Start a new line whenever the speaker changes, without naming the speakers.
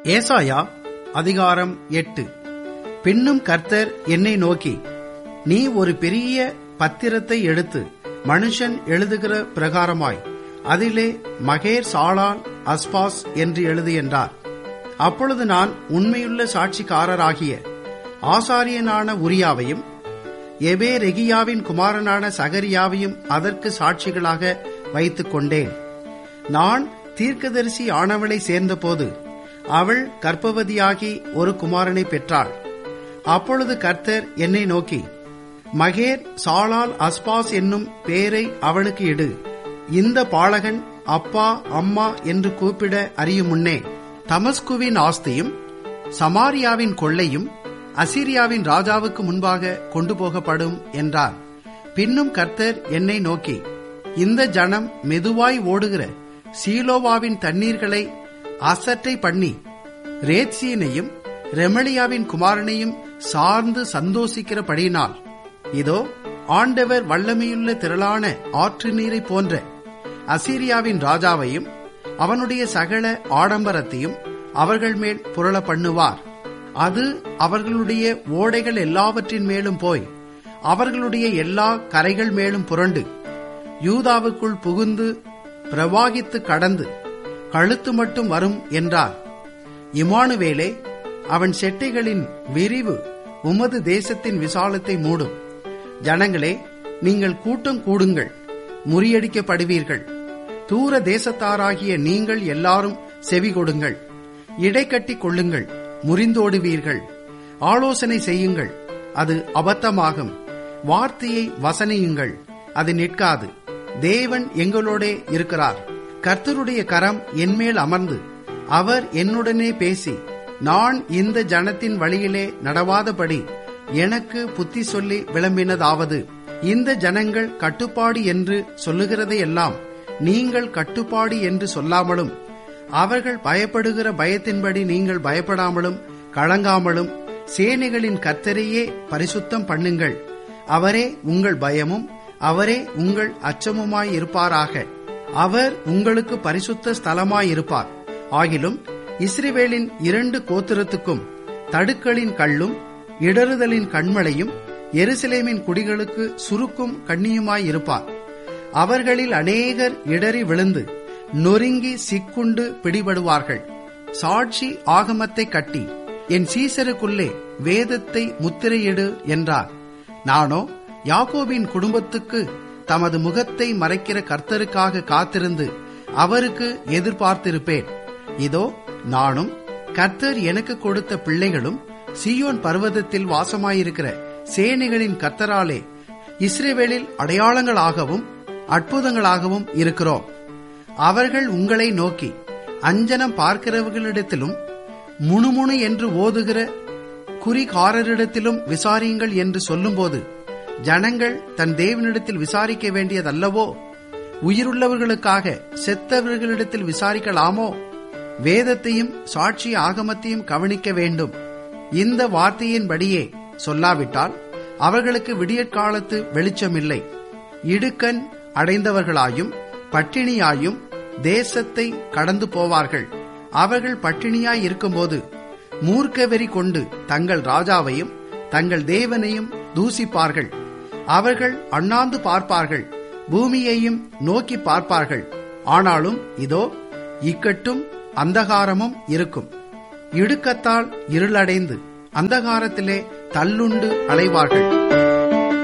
ஏசாயா அதிகாரம் எட்டு பின்னும் கர்த்தர் என்னை நோக்கி நீ ஒரு பெரிய பத்திரத்தை எடுத்து மனுஷன் எழுதுகிற பிரகாரமாய் அதிலே மகேர் சாலால் அஸ்பாஸ் என்று எழுது என்றார் அப்பொழுது நான் உண்மையுள்ள சாட்சிக்காரராகிய ஆசாரியனான உரியாவையும் எபே ரெகியாவின் குமாரனான சகரியாவையும் அதற்கு சாட்சிகளாக வைத்துக் கொண்டேன் நான் தீர்க்கதரிசி ஆனவளை சேர்ந்தபோது அவள் கர்ப்பவதியாகி ஒரு குமாரனை பெற்றாள் அப்பொழுது கர்த்தர் என்னை நோக்கி மகேர் சாலால் அஸ்பாஸ் என்னும் பேரை அவளுக்கு இடு இந்த பாலகன் அப்பா அம்மா என்று கூப்பிட அறியும் முன்னே தமஸ்குவின் ஆஸ்தியும் சமாரியாவின் கொள்ளையும் அசிரியாவின் ராஜாவுக்கு முன்பாக கொண்டு போகப்படும் என்றார் பின்னும் கர்த்தர் என்னை நோக்கி இந்த ஜனம் மெதுவாய் ஓடுகிற சீலோவாவின் தண்ணீர்களை அசட்டை பண்ணி ரேத்சீனையும் ரெமலியாவின் குமாரனையும் சார்ந்து சந்தோஷிக்கிறபடியினால் இதோ ஆண்டவர் வல்லமையுள்ள திரளான ஆற்று நீரை போன்ற அசீரியாவின் ராஜாவையும் அவனுடைய சகல ஆடம்பரத்தையும் அவர்கள் மேல் புரள பண்ணுவார் அது அவர்களுடைய ஓடைகள் எல்லாவற்றின் மேலும் போய் அவர்களுடைய எல்லா கரைகள் மேலும் புரண்டு யூதாவுக்குள் புகுந்து பிரவாகித்து கடந்து கழுத்து மட்டும் வரும் என்றார் இமானுவேலே அவன் செட்டைகளின் விரிவு உமது தேசத்தின் விசாலத்தை மூடும் ஜனங்களே நீங்கள் கூட்டம் கூடுங்கள் முறியடிக்கப்படுவீர்கள் தூர தேசத்தாராகிய நீங்கள் எல்லாரும் செவி கொடுங்கள் இடைக்கட்டி கொள்ளுங்கள் முறிந்தோடுவீர்கள் ஆலோசனை செய்யுங்கள் அது அபத்தமாகும் வார்த்தையை வசனியுங்கள் அது நிற்காது தேவன் எங்களோடே இருக்கிறார் கர்த்தருடைய கரம் என்மேல் அமர்ந்து அவர் என்னுடனே பேசி நான் இந்த ஜனத்தின் வழியிலே நடவாதபடி எனக்கு புத்தி சொல்லி விளம்பினதாவது இந்த ஜனங்கள் கட்டுப்பாடு என்று சொல்லுகிறதையெல்லாம் நீங்கள் கட்டுப்பாடு என்று சொல்லாமலும் அவர்கள் பயப்படுகிற பயத்தின்படி நீங்கள் பயப்படாமலும் கலங்காமலும் சேனைகளின் கத்தரையே பரிசுத்தம் பண்ணுங்கள் அவரே உங்கள் பயமும் அவரே உங்கள் அச்சமுமாயிருப்பாராக அவர் உங்களுக்கு பரிசுத்த ஸ்தலமாயிருப்பார் ஆகிலும் இஸ்ரேவேலின் இரண்டு கோத்திரத்துக்கும் தடுக்களின் கல்லும் இடறுதலின் கண்மலையும் எருசலேமின் குடிகளுக்கு சுருக்கும் கண்ணியுமாயிருப்பார் அவர்களில் அநேகர் இடறி விழுந்து நொறுங்கி சிக்குண்டு பிடிபடுவார்கள் சாட்சி ஆகமத்தை கட்டி என் சீசருக்குள்ளே வேதத்தை முத்திரையிடு என்றார் நானோ யாக்கோபின் குடும்பத்துக்கு தமது முகத்தை மறைக்கிற கர்த்தருக்காக காத்திருந்து அவருக்கு எதிர்பார்த்திருப்பேன் இதோ நானும் கர்த்தர் எனக்கு கொடுத்த பிள்ளைகளும் சியோன் பர்வதத்தில் வாசமாயிருக்கிற சேனைகளின் கர்த்தராலே இஸ்ரேவேலில் அடையாளங்களாகவும் அற்புதங்களாகவும் இருக்கிறோம் அவர்கள் உங்களை நோக்கி அஞ்சனம் பார்க்கிறவர்களிடத்திலும் முணுமுணு என்று ஓதுகிற குறிகாரரிடத்திலும் விசாரியுங்கள் என்று சொல்லும்போது ஜனங்கள் தன் தேவனிடத்தில் விசாரிக்க வேண்டியதல்லவோ உயிருள்ளவர்களுக்காக செத்தவர்களிடத்தில் விசாரிக்கலாமோ வேதத்தையும் சாட்சி ஆகமத்தையும் கவனிக்க வேண்டும் இந்த வார்த்தையின்படியே சொல்லாவிட்டால் அவர்களுக்கு விடியற்காலத்து வெளிச்சமில்லை இடுக்கன் அடைந்தவர்களாயும் பட்டினியாயும் தேசத்தை கடந்து போவார்கள் அவர்கள் பட்டினியாய் இருக்கும்போது மூர்க்கவெறி கொண்டு தங்கள் ராஜாவையும் தங்கள் தேவனையும் தூசிப்பார்கள் அவர்கள் அண்ணாந்து பார்ப்பார்கள் பூமியையும் நோக்கி பார்ப்பார்கள் ஆனாலும் இதோ இக்கட்டும் அந்தகாரமும் இருக்கும் இடுக்கத்தால் இருளடைந்து அந்தகாரத்திலே தள்ளுண்டு அலைவார்கள்